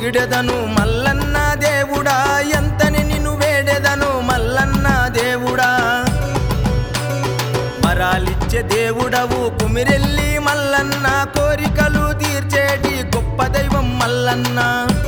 పొగిడెదను మల్లన్న దేవుడా ఎంతని నిన్ను వేడెదను మల్లన్న దేవుడా వరాలిచ్చే దేవుడవు కుమిరెల్లి మల్లన్న కోరికలు తీర్చేటి గొప్ప దైవం మల్లన్న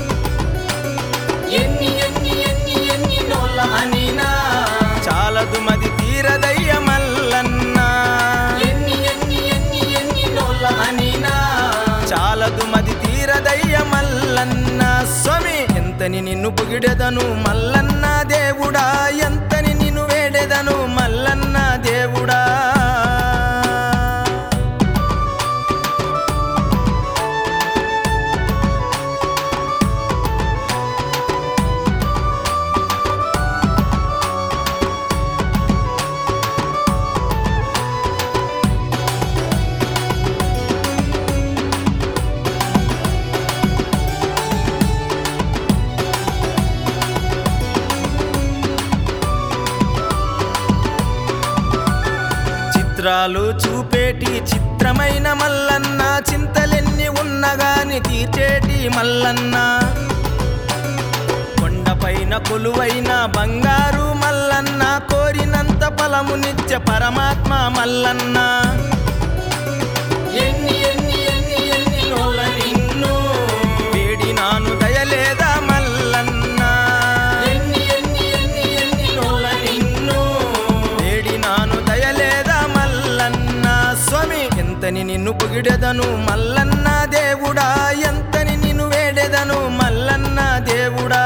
ఎన్ని ఎన్ని ఎన్ని ఎన్ని నోళ్ళ అనినా చాలదు మది తీరదయ్య మల్లన్న ఎన్ని ఎన్ని ఎన్ని ఎన్ని నోళ్ళ అనినా చాలదు మది తీరదయ్య మల్లన్న స్వామి ఎంతని నిన్ను పొగిడెదను మల్లన్న దేవుడా ఎంతని నిన్ను వేడెదను మల్లన్న దేవుడా చిత్రాలు చూపేటి చిత్రమైన మల్లన్న చింతలెన్ని ఉన్నగాని తీర్చేటి మల్లన్న కొండపైన కొలువైన బంగారు మల్లన్న కోరినంత ఫలమునిచ్చ పరమాత్మ మల్లన్న ఎన్ని ఎన్ని ఎన్ని ఎన్ని నోళ్ళ నిన్ను వేడినాను దయలేదా మల్లన్న ఎన్ని ఎన్ని ఎన్ని ఎన్ని నోళ్ళ నిన్ను వేడినాను దయలేదా మల్లన్న స్వామి ఎంతని నిన్ను పొగిడెదను మల్లన్న దేవుడా ఎంతని నిన్ను వేడెదను మల్లన్న దేవుడా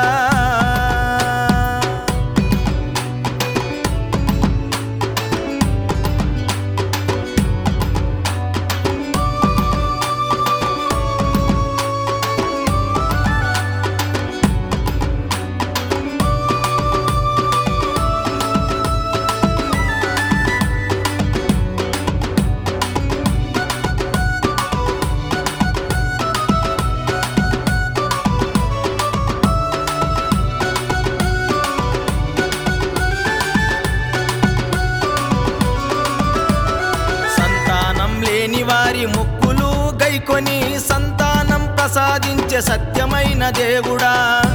సంతానం లేని వారి మొక్కులు గైకొని సంతానం ప్రసాదించే సత్యమైన దేవుడా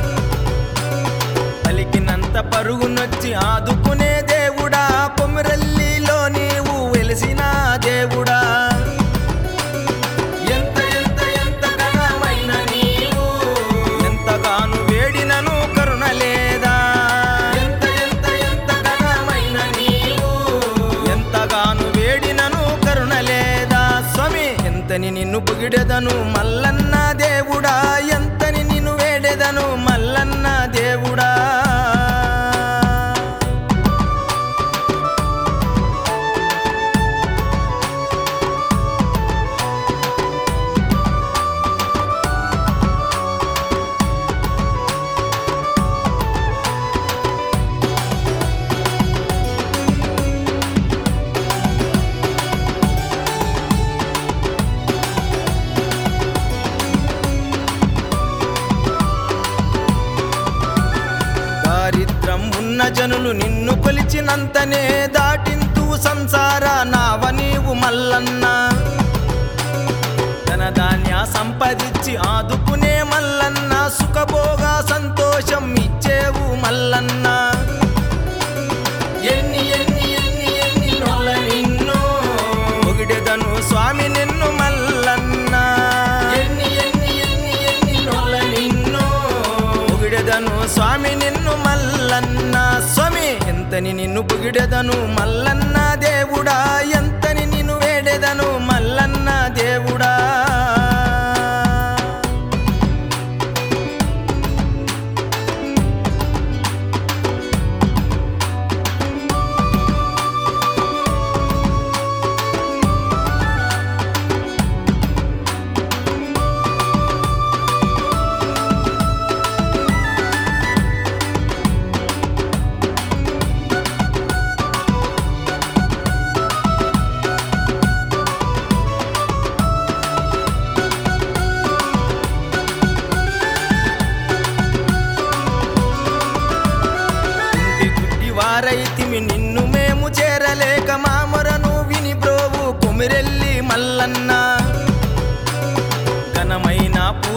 పలికినంత పరుగునొచ్చి ఆదుకునే దేవుడా కొమిరల్లిలో నీవు వెలిసిన దేవుడా ఎంత ఎంత ఎంత ఘనమైన నీవు ఎంతగాను వేడినను కరుణ లేదా ఎంత ఎంత ఎంత ఘనమైన నీవు ఎంతగాను వేడినను కరుణ లేదా స్వామి ఎంతని నిన్ను పొగిడెదను మల్లన్న దేవుడా ఎంతని నిన్ను వేడెదను మల్లన్న దేవుడా దారిద్రం ఉన్న జనులు నిన్ను కొలిచినంతనే దాటింతూ సంసార నావ నీవు మల్లన్న ధన ధాన్య సంపదించి ఆదుకునే మల్లన్న సుఖభోగా సంతోషం ఇచ్చేవు మల్లన్న ఎన్ని ఎన్ని ఎన్ని ఎన్ని నోళ్ళ నిన్ను పొగిడెదను స్వామి నిన్ను మల్లన్న ఎన్ని ఎన్ని ఎన్ని ఎన్ని నోళ్ళ నిన్ను పొగిడెదను స్వామి నిన్ను మల్లన్న స్వామి ఎంతని నిన్ను పొగిడెదను మల్లన్న దేవుడా ఎంతని నిన్ను వేడెదను మల్లన్న దేవుడా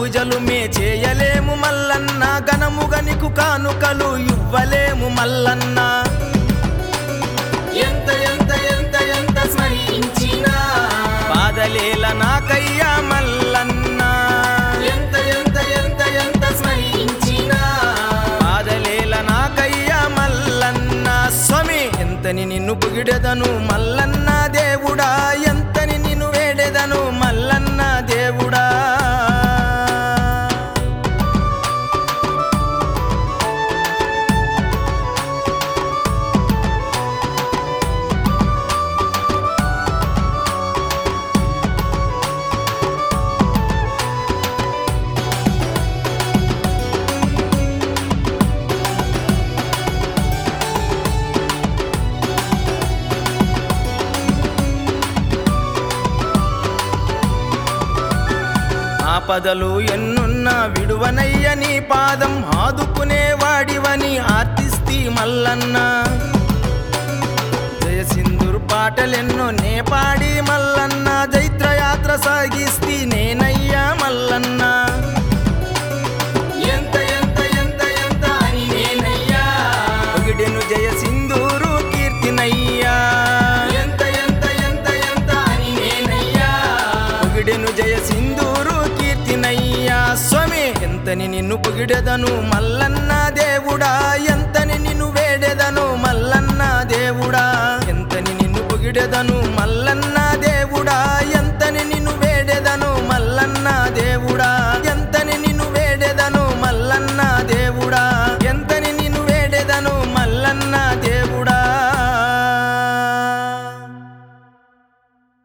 పూజలు మే చేయలేము మల్లన్న ఘనముగా నీకు కానుకలు ఇవ్వలేము మల్లన్న ఎంత ఎంత ఎంత ఎంత స్మరించినా బాధలేల నాకయ్యా మల్లన్న ఎంత ఎంత ఎంత ఎంత స్మరించినా బాధలేల నాకయ్యా మల్లన్న స్వామి ఎంతని నిన్ను పొగిడెదను మల్లన్న దేవుడా ఎంతని నిన్ను వేడెదను మల్లన్న దేవుడా ఆపదలు ఎన్నున్నా విడువనయ్య నీ పాదం ఆదుకునే వాడివని ఆర్తిస్తి మల్లన్న జయసింధురు పాటలెన్నో నే పాడి మల్లన్న జైత్రయాత్ర సాగిస్తి నేనయ్యా మల్లన్న ఎంత ఎంత ఎంత ఎంత అని నేనయ్యా పొగిడెను జయసింధూరు కీర్తినయ్యా ఎంత ఎంత ఎంత ఎంత అని నేనయ్యా పొగిడెను జయసింధూరు కీర్తినయ్యా స్వామి ఎంతని నిన్ను పొగిడెదను మల్లన్న దేవుడా ఎంతని నిన్ను వేడెదను మల్లన్న దేవుడా ఎంతని నిన్ను పొగిడెదను మల్ల